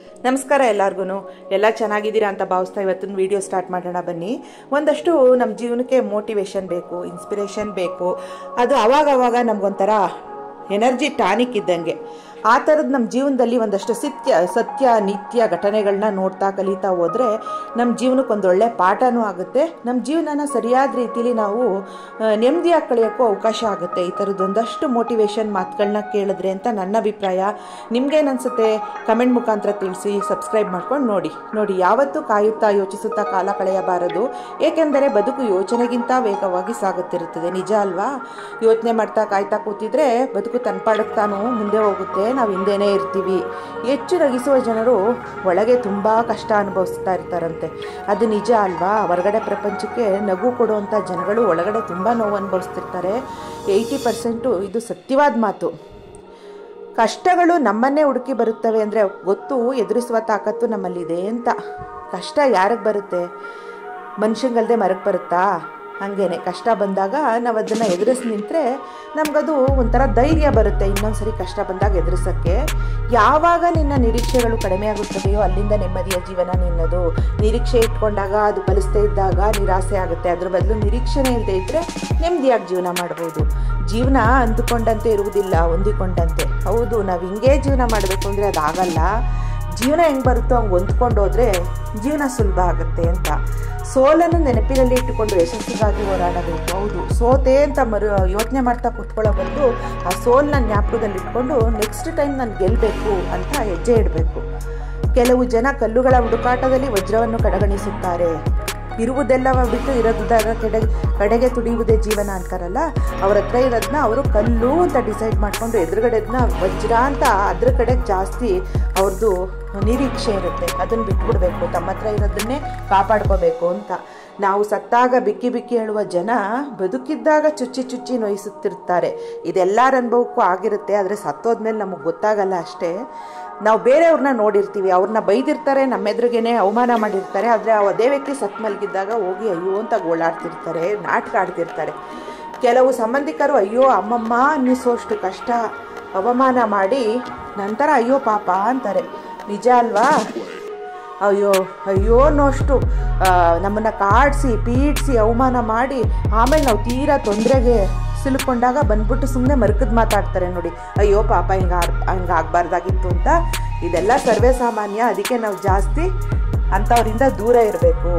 ನಮಸ್ಕಾರ ಎಲ್ಲರಿಗೂ ಎಲ್ಲ ಚೆನ್ನಾಗಿದ್ದೀರಾ ಅಂತ ಭಾವಿಸ್ತಾ ಇವತ್ತಿನ ವಿಡಿಯೋ ಸ್ಟಾರ್ಟ್ ಮಾಡೋಣ ಬನ್ನಿ ಒಂದಷ್ಟು ನಮ್ಮ ಜೀವನಕ್ಕೆ ಮೋಟಿವೇಶನ್ ಬೇಕು ಇನ್ಸ್ಪಿರೇಷನ್ ಬೇಕು ಅದು ಅವಾಗ ಅವಾಗ ನಮಗೊಂಥರ ಎನರ್ಜಿ ಟಾನಿಕ್ ಇದ್ದಂಗೆ ಆ ಥರದ್ದು ನಮ್ಮ ಜೀವನದಲ್ಲಿ ಒಂದಷ್ಟು ಸತ್ಯ ಸತ್ಯ ನಿತ್ಯ ಘಟನೆಗಳನ್ನ ನೋಡ್ತಾ ಕಲಿತಾ ಹೋದರೆ ನಮ್ಮ ಜೀವನಕ್ಕೆ ಒಂದು ಒಳ್ಳೆ ಪಾಠನೂ ಆಗುತ್ತೆ ನಮ್ಮ ಜೀವನನ ಸರಿಯಾದ ರೀತಿಲಿ ನಾವು ಆ, ನೆಮ್ಮದಿಯಾಗಿ ಕಳೆಯೋಕ್ಕೂ ಅವಕಾಶ ಆಗುತ್ತೆ ಈ ಥರದ್ದು ಒಂದಷ್ಟು ಮೋಟಿವೇಶನ್ ಮಾತುಗಳನ್ನ ಕೇಳಿದ್ರೆ ಅಂತ ನನ್ನ ಅಭಿಪ್ರಾಯ ನಿಮ್ಗೇನು ಅನ್ಸುತ್ತೆ ಕಮೆಂಟ್ ಮುಖಾಂತರ ತಿಳಿಸಿ ಸಬ್ಸ್ಕ್ರೈಬ್ ಮಾಡ್ಕೊಂಡು ನೋಡಿ ನೋಡಿ ಯಾವತ್ತೂ ಕಾಯುತ್ತಾ ಯೋಚಿಸುತ್ತಾ ಕಾಲ ಕಳೆಯಬಾರದು ಏಕೆಂದರೆ ಬದುಕು ಯೋಚನೆಗಿಂತ ವೇಗವಾಗಿ ಸಾಗುತ್ತಿರುತ್ತದೆ ನಿಜ ಅಲ್ವಾ ಯೋಚನೆ ಮಾಡ್ತಾ ಕಾಯ್ತಾ ಕೂತಿದ್ರೆ ಬದುಕು ತನ್ಪಾಡಕ್ಕೆ ತಾನು ಮುಂದೆ ಹೋಗುತ್ತೆ ನಾವು ಹಿಂದೆನೇ ಇರ್ತೀವಿ ಹೆಚ್ಚು ನಗಿಸುವ ಜನರು ಒಳಗೆ ತುಂಬ ಕಷ್ಟ ಅನುಭವಿಸ್ತಾ ಇರ್ತಾರಂತೆ ಅದು ನಿಜ ಅಲ್ವಾ ಹೊರಗಡೆ ಪ್ರಪಂಚಕ್ಕೆ ನಗು ಕೊಡುವಂಥ ಜನಗಳು ಒಳಗಡೆ ತುಂಬ ನೋವು ಅನುಭವಿಸ್ತಿರ್ತಾರೆ ಏಯ್ಟಿ ಪರ್ಸೆಂಟು ಇದು ಸತ್ಯವಾದ ಮಾತು ಕಷ್ಟಗಳು ನಮ್ಮನ್ನೇ ಹುಡುಕಿ ಬರುತ್ತವೆ ಅಂದರೆ ಗೊತ್ತು ಎದುರಿಸುವ ತಾಕತ್ತು ನಮ್ಮಲ್ಲಿದೆ ಅಂತ ಕಷ್ಟ ಯಾರಿಗೆ ಬರುತ್ತೆ ಮನುಷ್ಯಂಗಲ್ದೆ ಮರಕ್ಕೆ ಬರುತ್ತಾ ಹಾಗೇನೆ ಕಷ್ಟ ಬಂದಾಗ ನಾವು ಅದನ್ನು ಎದುರಿಸಿ ನಿಂತರೆ ನಮಗದು ಒಂಥರ ಧೈರ್ಯ ಬರುತ್ತೆ ಇನ್ನೊಂದು ಸರಿ ಕಷ್ಟ ಬಂದಾಗ ಎದುರಿಸೋಕ್ಕೆ ಯಾವಾಗ ನಿನ್ನ ನಿರೀಕ್ಷೆಗಳು ಕಡಿಮೆ ಆಗುತ್ತದೆಯೋ ಅಲ್ಲಿಂದ ನೆಮ್ಮದಿಯ ಜೀವನ ನಿನ್ನದು ನಿರೀಕ್ಷೆ ಇಟ್ಕೊಂಡಾಗ ಅದು ಫಲಿಸದೇ ಇದ್ದಾಗ ನಿರಾಸೆ ಆಗುತ್ತೆ ಅದ್ರ ಬದಲು ನಿರೀಕ್ಷೆನೇ ಇಲ್ಲದೆ ಇದ್ದರೆ ನೆಮ್ಮದಿಯಾಗಿ ಜೀವನ ಮಾಡ್ಬೋದು ಜೀವನ ಅಂದುಕೊಂಡಂತೆ ಇರುವುದಿಲ್ಲ ಹೊಂದಿಕೊಂಡಂತೆ ಹೌದು ನಾವು ಹಿಂಗೇ ಜೀವನ ಮಾಡಬೇಕು ಅಂದರೆ ಅದಾಗಲ್ಲ ಜೀವನ ಹೆಂಗೆ ಬರುತ್ತೋ ಹಂಗೆ ಹೊಂದ್ಕೊಂಡು ಹೋದರೆ ಜೀವನ ಸುಲಭ ಆಗುತ್ತೆ ಅಂತ ಸೋಲನ್ನು ನೆನಪಿನಲ್ಲಿ ಇಟ್ಟುಕೊಂಡು ಯಶಸ್ಸಿಗಾಗಿ ಹೋರಾಡಬೇಕು ಹೌದು ಸೋತೆ ಅಂತ ಮರು ಯೋಚನೆ ಮಾಡ್ತಾ ಕೂತ್ಕೊಳ್ಳೋ ಬದಲು ಆ ಸೋಲನ್ನ ಜ್ಞಾಪಕದಲ್ಲಿ ಇಟ್ಕೊಂಡು ನೆಕ್ಸ್ಟ್ ಟೈಮ್ ನಾನು ಗೆಲ್ಲಬೇಕು ಅಂತ ಹೆಜ್ಜೆ ಇಡಬೇಕು ಕೆಲವು ಜನ ಕಲ್ಲುಗಳ ಹುಡುಕಾಟದಲ್ಲಿ ವಜ್ರವನ್ನು ಕಡೆಗಣಿಸುತ್ತಾರೆ ಇರುವುದೆಲ್ಲ ಬಿಟ್ಟು ಇರೋದರ ಕಡೆ ಕಡೆಗೆ ತುಡಿಯುವುದೇ ಜೀವನ ಅಂತಾರಲ್ಲ ಅವ್ರ ಹತ್ರ ಇರೋದನ್ನ ಅವರು ಕಲ್ಲು ಅಂತ ಡಿಸೈಡ್ ಮಾಡಿಕೊಂಡು ಎದುರುಗಡೆದನ್ನ ವಜ್ರ ಅಂತ ಅದ್ರ ಕಡೆ ಜಾಸ್ತಿ ಅವ್ರದ್ದು ನಿರೀಕ್ಷೆ ಇರುತ್ತೆ ಅದನ್ನು ಬಿಟ್ಬಿಡ್ಬೇಕು ತಮ್ಮ ಹತ್ರ ಇರೋದನ್ನೇ ಕಾಪಾಡ್ಕೋಬೇಕು ಅಂತ ನಾವು ಸತ್ತಾಗ ಬಿಕ್ಕಿ ಬಿಕ್ಕಿ ಹೇಳುವ ಜನ ಬದುಕಿದ್ದಾಗ ಚುಚ್ಚಿ ಚುಚ್ಚಿ ನೋಯಿಸುತ್ತಿರ್ತಾರೆ ಇದೆಲ್ಲರ ಅನುಭವಕ್ಕೂ ಆಗಿರುತ್ತೆ ಆದರೆ ಸತ್ತೋದ್ಮೇಲೆ ನಮಗೆ ಗೊತ್ತಾಗಲ್ಲ ಅಷ್ಟೇ ನಾವು ಬೇರೆಯವ್ರನ್ನ ನೋಡಿರ್ತೀವಿ ಅವ್ರನ್ನ ಬೈದಿರ್ತಾರೆ ನಮ್ಮೆದ್ರಿಗೇನೆ ಅವಮಾನ ಮಾಡಿರ್ತಾರೆ ಆದರೆ ಅದೇ ವ್ಯಕ್ತಿ ಸತ್ ಮಲಗಿದ್ದಾಗ ಹೋಗಿ ಅಯ್ಯೋ ಅಂತ ಗೋಳಾಡ್ತಿರ್ತಾರೆ ನಾಟಕ ಆಡ್ತಿರ್ತಾರೆ ಕೆಲವು ಸಂಬಂಧಿಕರು ಅಯ್ಯೋ ಅಮ್ಮಮ್ಮ ಅನ್ನಿಸೋಷ್ಟು ಕಷ್ಟ ಅವಮಾನ ಮಾಡಿ ನಂತರ ಅಯ್ಯೋ ಪಾಪ ಅಂತಾರೆ ನಿಜ ಅಲ್ವಾ ಅಯ್ಯೋ ಅಯ್ಯೋ ಅನ್ನೋಷ್ಟು ನಮ್ಮನ್ನು ಕಾಡಿಸಿ ಪೀಡಿಸಿ ಅವಮಾನ ಮಾಡಿ ಆಮೇಲೆ ನಾವು ತೀರಾ ತೊಂದರೆಗೆ ಸಿಲುಕೊಂಡಾಗ ಬಂದ್ಬಿಟ್ಟು ಸುಮ್ಮನೆ ಮರ್ಕದ್ ಮಾತಾಡ್ತಾರೆ ನೋಡಿ ಅಯ್ಯೋ ಪಾಪ ಹಿಂಗೆ ಹಂಗೆ ಆಗಬಾರ್ದಾಗಿತ್ತು ಅಂತ ಇದೆಲ್ಲ ಸರ್ವೇ ಸಾಮಾನ್ಯ ಅದಕ್ಕೆ ನಾವು ಜಾಸ್ತಿ ಅಂಥವ್ರಿಂದ ದೂರ ಇರಬೇಕು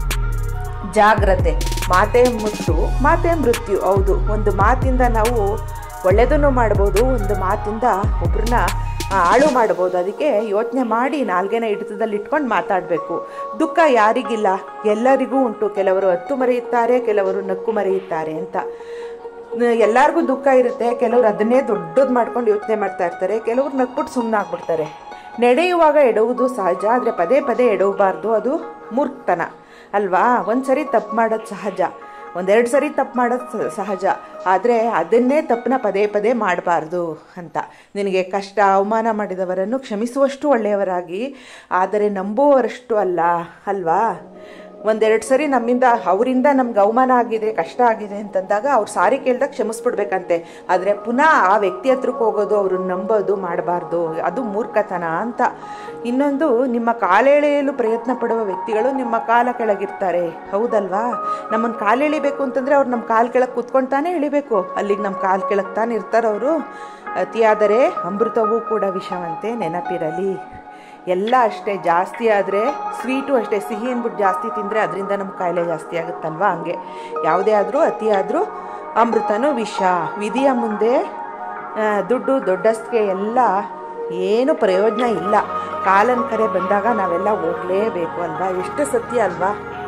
ಜಾಗ್ರತೆ ಮಾತೆ ಮುತ್ತು ಮಾತೆ ಮೃತ್ಯು ಹೌದು ಒಂದು ಮಾತಿಂದ ನಾವು ಒಳ್ಳೆಯದನ್ನು ಮಾಡ್ಬೋದು ಒಂದು ಮಾತಿಂದ ಒಬ್ರನ್ನ ಹಾಳು ಮಾಡ್ಬೋದು ಅದಕ್ಕೆ ಯೋಚನೆ ಮಾಡಿ ನಾಲ್ಗೆನ ಹಿಡಿತದಲ್ಲಿ ಇಟ್ಕೊಂಡು ಮಾತಾಡಬೇಕು ದುಃಖ ಯಾರಿಗಿಲ್ಲ ಎಲ್ಲರಿಗೂ ಉಂಟು ಕೆಲವರು ಹತ್ತು ಮರೆಯುತ್ತಾರೆ ಕೆಲವರು ನಕ್ಕು ಮರೆಯುತ್ತಾರೆ ಅಂತ ಎಲ್ಲರಿಗೂ ದುಃಖ ಇರುತ್ತೆ ಕೆಲವರು ಅದನ್ನೇ ದೊಡ್ಡದು ಮಾಡ್ಕೊಂಡು ಯೋಚನೆ ಮಾಡ್ತಾ ಇರ್ತಾರೆ ಕೆಲವರು ನಕ್ಬಿಟ್ಟು ಸುಮ್ಮನೆ ಆಗ್ಬಿಡ್ತಾರೆ ನಡೆಯುವಾಗ ಎಡುವುದು ಸಹಜ ಆದರೆ ಪದೇ ಪದೇ ಎಡವಬಾರ್ದು ಅದು ಮೂರ್ಖತನ ಅಲ್ವಾ ಒಂದು ಸರಿ ತಪ್ಪು ಮಾಡೋದು ಸಹಜ ಒಂದೆರಡು ಸರಿ ತಪ್ಪು ಮಾಡೋದು ಸ- ಸಹಜ ಆದರೆ ಅದನ್ನೇ ತಪ್ಪನ್ನ ಪದೇ ಪದೇ ಮಾಡಬಾರ್ದು ಅಂತ ನಿನಗೆ ಕಷ್ಟ ಅವಮಾನ ಮಾಡಿದವರನ್ನು ಕ್ಷಮಿಸುವಷ್ಟು ಒಳ್ಳೆಯವರಾಗಿ ಆದರೆ ನಂಬುವವರಷ್ಟು ಅಲ್ಲ ಅಲ್ವಾ ಒಂದೆರಡು ಸರಿ ನಮ್ಮಿಂದ ಅವರಿಂದ ನಮ್ಗೆ ಅವಮಾನ ಆಗಿದೆ ಕಷ್ಟ ಆಗಿದೆ ಅಂತಂದಾಗ ಅವ್ರು ಸಾರಿ ಕೇಳಿದಾಗ ಕ್ಷಮಿಸ್ಬಿಡ್ಬೇಕಂತೆ ಆದರೆ ಪುನಃ ಆ ವ್ಯಕ್ತಿ ಹತ್ರಕ್ಕೆ ಹೋಗೋದು ಅವ್ರನ್ನ ನಂಬೋದು ಮಾಡಬಾರ್ದು ಅದು ಮೂರ್ಖತನ ಅಂತ ಇನ್ನೊಂದು ನಿಮ್ಮ ಕಾಲೆಳೆಯಲು ಪ್ರಯತ್ನ ಪಡುವ ವ್ಯಕ್ತಿಗಳು ನಿಮ್ಮ ಕಾಲ ಕೆಳಗಿರ್ತಾರೆ ಹೌದಲ್ವಾ ನಮ್ಮನ್ನು ಕಾಲು ಎಳಿಬೇಕು ಅಂತಂದರೆ ಅವ್ರು ನಮ್ಮ ಕಾಲು ಕೆಳಗೆ ಕೂತ್ಕೊಂಡು ತಾನೇ ಎಳಿಬೇಕು ಅಲ್ಲಿಗೆ ನಮ್ಮ ಕಾಲು ಕೆಳಗೆ ತಾನೇ ಇರ್ತಾರವರು ಅತಿಯಾದರೆ ಅಮೃತವೂ ಕೂಡ ವಿಷವಂತೆ ನೆನಪಿರಲಿ ಎಲ್ಲ ಅಷ್ಟೇ ಜಾಸ್ತಿ ಆದರೆ ಸ್ವೀಟು ಅಷ್ಟೇ ಸಿಹಿ ಅಂದ್ಬಿಟ್ಟು ಜಾಸ್ತಿ ತಿಂದರೆ ಅದರಿಂದ ನಮ್ಮ ಕಾಯಿಲೆ ಜಾಸ್ತಿ ಆಗುತ್ತಲ್ವಾ ಹಂಗೆ ಯಾವುದೇ ಆದರೂ ಅತಿ ಆದರೂ ಅಮೃತನೂ ವಿಷ ವಿಧಿಯ ಮುಂದೆ ಆ, ದುಡ್ಡು ದೊಡ್ಡಸ್ತಿಗೆ ಎಲ್ಲ ಏನು ಪ್ರಯೋಜನ ಇಲ್ಲ ಕಾಲನ ಕರೆ ಬಂದಾಗ ನಾವೆಲ್ಲ ಹೋಗಲೇಬೇಕು ಅಲ್ವಾ ಎಷ್ಟು ಸತ್ಯ ಅಲ್ವಾ